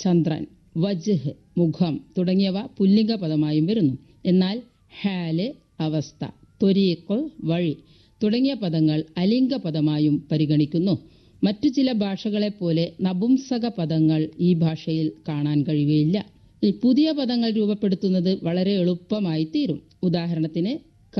ചന്ദ്രൻ വജ്ഹ് മുഖം തുടങ്ങിയവ പുല്ലിംഗ പദമായും വരുന്നു എന്നാൽ ഹാല് അവസ്ഥ ത്വരീഖ് വഴി തുടങ്ങിയ പദങ്ങൾ അലിംഗ പദമായും പരിഗണിക്കുന്നു മറ്റു ചില ഭാഷകളെ പോലെ നപുംസക പദങ്ങൾ ഈ ഭാഷയിൽ കാണാൻ കഴിയുകയില്ല ഈ പുതിയ പദങ്ങൾ രൂപപ്പെടുത്തുന്നത് വളരെ എളുപ്പമായി തീരും ഉദാഹരണത്തിന് ക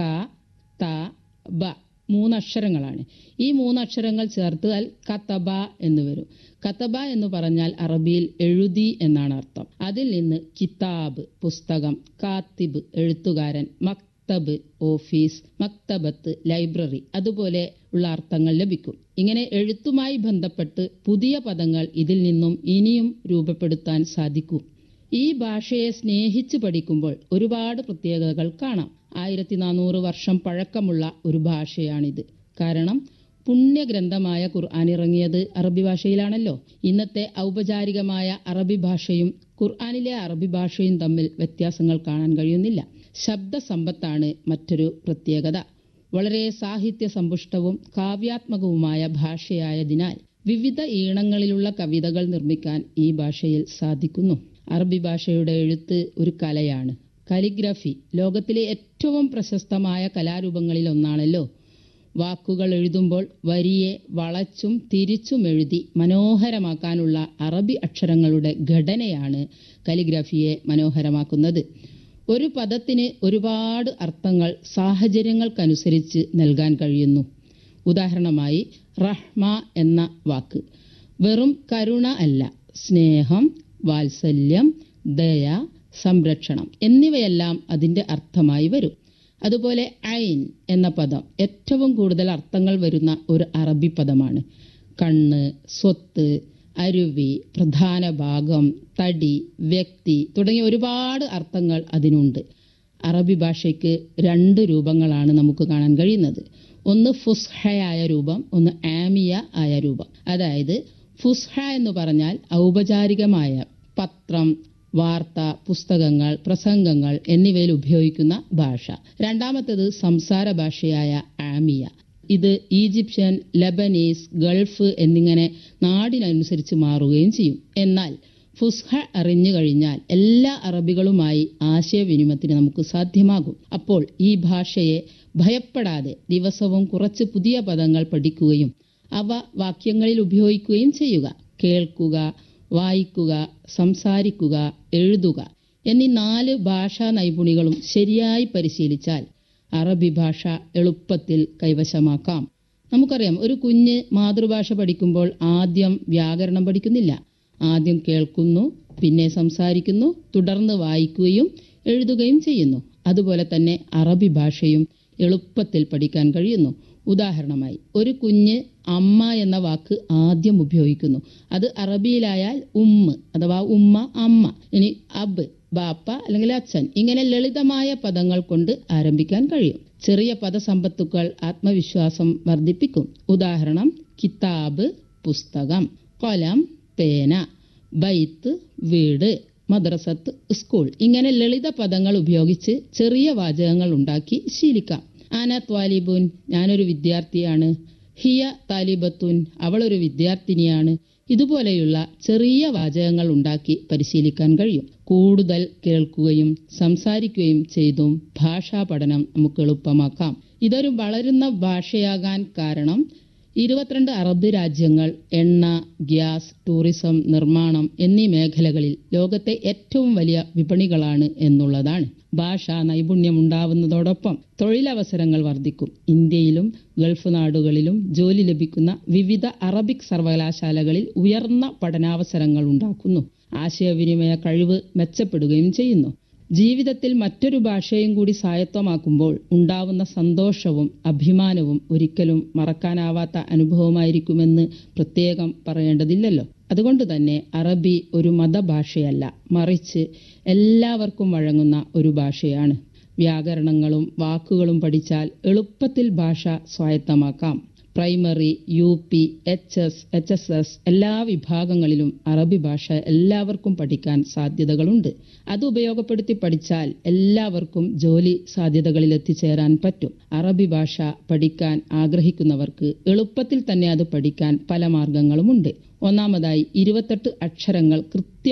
ത ബ മൂന്നക്ഷരങ്ങളാണ് ഈ മൂന്നക്ഷരങ്ങൾ ചേർത്താൽ കത്തബ എന്ന് വരും കത്തബ എന്ന് പറഞ്ഞാൽ അറബിയിൽ എഴുതി എന്നാണ് അർത്ഥം അതിൽ നിന്ന് കിതാബ് പുസ്തകം കാത്തിബ് എഴുത്തുകാരൻ മക്തബ് ഓഫീസ് മക്തബത്ത് ലൈബ്രറി അതുപോലെ ഉള്ള അർത്ഥങ്ങൾ ലഭിക്കും ഇങ്ങനെ എഴുത്തുമായി ബന്ധപ്പെട്ട് പുതിയ പദങ്ങൾ ഇതിൽ നിന്നും ഇനിയും രൂപപ്പെടുത്താൻ സാധിക്കും ഈ ഭാഷയെ സ്നേഹിച്ച് പഠിക്കുമ്പോൾ ഒരുപാട് പ്രത്യേകതകൾ കാണാം ആയിരത്തി നാനൂറ് വർഷം പഴക്കമുള്ള ഒരു ഭാഷയാണിത് കാരണം പുണ്യഗ്രന്ഥമായ ഖുർആൻ ഇറങ്ങിയത് അറബി ഭാഷയിലാണല്ലോ ഇന്നത്തെ ഔപചാരികമായ അറബി ഭാഷയും ഖുർആനിലെ അറബി ഭാഷയും തമ്മിൽ വ്യത്യാസങ്ങൾ കാണാൻ കഴിയുന്നില്ല ശബ്ദ സമ്പത്താണ് മറ്റൊരു പ്രത്യേകത വളരെ സാഹിത്യ സമ്പുഷ്ടവും കാവ്യാത്മകവുമായ ഭാഷയായതിനാൽ വിവിധ ഈണങ്ങളിലുള്ള കവിതകൾ നിർമ്മിക്കാൻ ഈ ഭാഷയിൽ സാധിക്കുന്നു അറബി ഭാഷയുടെ എഴുത്ത് ഒരു കലയാണ് കലിഗ്രഫി ലോകത്തിലെ ഏറ്റവും പ്രശസ്തമായ കലാരൂപങ്ങളിൽ ഒന്നാണല്ലോ വാക്കുകൾ എഴുതുമ്പോൾ വരിയെ വളച്ചും തിരിച്ചും എഴുതി മനോഹരമാക്കാനുള്ള അറബി അക്ഷരങ്ങളുടെ ഘടനയാണ് കലിഗ്രഫിയെ മനോഹരമാക്കുന്നത് ഒരു പദത്തിന് ഒരുപാട് അർത്ഥങ്ങൾ സാഹചര്യങ്ങൾക്കനുസരിച്ച് നൽകാൻ കഴിയുന്നു ഉദാഹരണമായി റഹ്മ എന്ന വാക്ക് വെറും കരുണ അല്ല സ്നേഹം വാത്സല്യം ദയ സംരക്ഷണം എന്നിവയെല്ലാം അതിന്റെ അർത്ഥമായി വരും അതുപോലെ ഐൻ എന്ന പദം ഏറ്റവും കൂടുതൽ അർത്ഥങ്ങൾ വരുന്ന ഒരു അറബി പദമാണ് കണ്ണ് സ്വത്ത് അരുവി പ്രധാന ഭാഗം തടി വ്യക്തി തുടങ്ങിയ ഒരുപാട് അർത്ഥങ്ങൾ അതിനുണ്ട് അറബി ഭാഷയ്ക്ക് രണ്ട് രൂപങ്ങളാണ് നമുക്ക് കാണാൻ കഴിയുന്നത് ഒന്ന് ഫുസ്ഹയായ രൂപം ഒന്ന് ആമിയ ആയ രൂപം അതായത് ഫുസ്ഹ എന്ന് പറഞ്ഞാൽ ഔപചാരികമായ പത്രം വാർത്ത പുസ്തകങ്ങൾ പ്രസംഗങ്ങൾ എന്നിവയിൽ ഉപയോഗിക്കുന്ന ഭാഷ രണ്ടാമത്തേത് സംസാര ഭാഷയായ ആമിയ ഇത് ഈജിപ്ഷ്യൻ ലബനീസ് ഗൾഫ് എന്നിങ്ങനെ നാടിനനുസരിച്ച് മാറുകയും ചെയ്യും എന്നാൽ ഫുസ്ഹ അറിഞ്ഞു കഴിഞ്ഞാൽ എല്ലാ അറബികളുമായി ആശയവിനിമയത്തിന് നമുക്ക് സാധ്യമാകും അപ്പോൾ ഈ ഭാഷയെ ഭയപ്പെടാതെ ദിവസവും കുറച്ച് പുതിയ പദങ്ങൾ പഠിക്കുകയും അവ വാക്യങ്ങളിൽ ഉപയോഗിക്കുകയും ചെയ്യുക കേൾക്കുക വായിക്കുക സംസാരിക്കുക എഴുതുക എന്നീ നാല് ഭാഷാ നൈപുണികളും ശരിയായി പരിശീലിച്ചാൽ അറബി ഭാഷ എളുപ്പത്തിൽ കൈവശമാക്കാം നമുക്കറിയാം ഒരു കുഞ്ഞ് മാതൃഭാഷ പഠിക്കുമ്പോൾ ആദ്യം വ്യാകരണം പഠിക്കുന്നില്ല ആദ്യം കേൾക്കുന്നു പിന്നെ സംസാരിക്കുന്നു തുടർന്ന് വായിക്കുകയും എഴുതുകയും ചെയ്യുന്നു അതുപോലെ തന്നെ അറബി ഭാഷയും എളുപ്പത്തിൽ പഠിക്കാൻ കഴിയുന്നു ഉദാഹരണമായി ഒരു കുഞ്ഞ് അമ്മ എന്ന വാക്ക് ആദ്യം ഉപയോഗിക്കുന്നു അത് അറബിയിലായാൽ ഉമ്മ അഥവാ ഉമ്മ അമ്മ ഇനി അബ് ബാപ്പ അല്ലെങ്കിൽ അച്ഛൻ ഇങ്ങനെ ലളിതമായ പദങ്ങൾ കൊണ്ട് ആരംഭിക്കാൻ കഴിയും ചെറിയ പദസമ്പത്തുക്കൾ ആത്മവിശ്വാസം വർദ്ധിപ്പിക്കും ഉദാഹരണം കിതാബ് പുസ്തകം കൊലം പേന ബൈത്ത് വീട് മദ്രസത്ത് സ്കൂൾ ഇങ്ങനെ ലളിത പദങ്ങൾ ഉപയോഗിച്ച് ചെറിയ വാചകങ്ങൾ ഉണ്ടാക്കി ശീലിക്കാം ആന ത്വാലിബുൻ ഞാനൊരു വിദ്യാർത്ഥിയാണ് ഹിയ താലിബത്തുൻ അവളൊരു വിദ്യാർത്ഥിനിയാണ് ഇതുപോലെയുള്ള ചെറിയ വാചകങ്ങൾ ഉണ്ടാക്കി പരിശീലിക്കാൻ കഴിയും കൂടുതൽ കേൾക്കുകയും സംസാരിക്കുകയും ചെയ്തും ഭാഷാ പഠനം നമുക്ക് എളുപ്പമാക്കാം ഇതൊരു വളരുന്ന ഭാഷയാകാൻ കാരണം ഇരുപത്തിരണ്ട് അറബ് രാജ്യങ്ങൾ എണ്ണ ഗ്യാസ് ടൂറിസം നിർമ്മാണം എന്നീ മേഖലകളിൽ ലോകത്തെ ഏറ്റവും വലിയ വിപണികളാണ് എന്നുള്ളതാണ് ഭാഷ നൈപുണ്യമുണ്ടാവുന്നതോടൊപ്പം തൊഴിലവസരങ്ങൾ വർദ്ധിക്കും ഇന്ത്യയിലും ഗൾഫ് നാടുകളിലും ജോലി ലഭിക്കുന്ന വിവിധ അറബിക് സർവകലാശാലകളിൽ ഉയർന്ന പഠനാവസരങ്ങൾ ഉണ്ടാക്കുന്നു ആശയവിനിമയ കഴിവ് മെച്ചപ്പെടുകയും ചെയ്യുന്നു ജീവിതത്തിൽ മറ്റൊരു ഭാഷയും കൂടി സ്വായത്തമാക്കുമ്പോൾ ഉണ്ടാവുന്ന സന്തോഷവും അഭിമാനവും ഒരിക്കലും മറക്കാനാവാത്ത അനുഭവമായിരിക്കുമെന്ന് പ്രത്യേകം പറയേണ്ടതില്ലല്ലോ അതുകൊണ്ട് തന്നെ അറബി ഒരു മതഭാഷയല്ല മറിച്ച് എല്ലാവർക്കും വഴങ്ങുന്ന ഒരു ഭാഷയാണ് വ്യാകരണങ്ങളും വാക്കുകളും പഠിച്ചാൽ എളുപ്പത്തിൽ ഭാഷ സ്വായത്തമാക്കാം primary U P H S H S S എല്ലാ വിഭാഗങ്ങളിലും അറബി ഭാഷ എല്ലാവർക്കും പഠിക്കാൻ സാധ്യതകളുണ്ട് അത് ഉപയോഗപ്പെടുത്തി പഠിച്ചാൽ എല്ലാവർക്കും ജോലി സാധ്യതകളിൽ എത്തിച്ചേരാൻ പറ്റും അറബി ഭാഷ പഠിക്കാൻ ആഗ്രഹിക്കുന്നവർക്ക് എളുപ്പത്തിൽ തന്നെ അത് പഠിക്കാൻ പല മാർഗങ്ങളുമുണ്ട് ഒന്നാമതായി ഇരുപത്തെട്ട് അക്ഷരങ്ങൾ കൃത്യം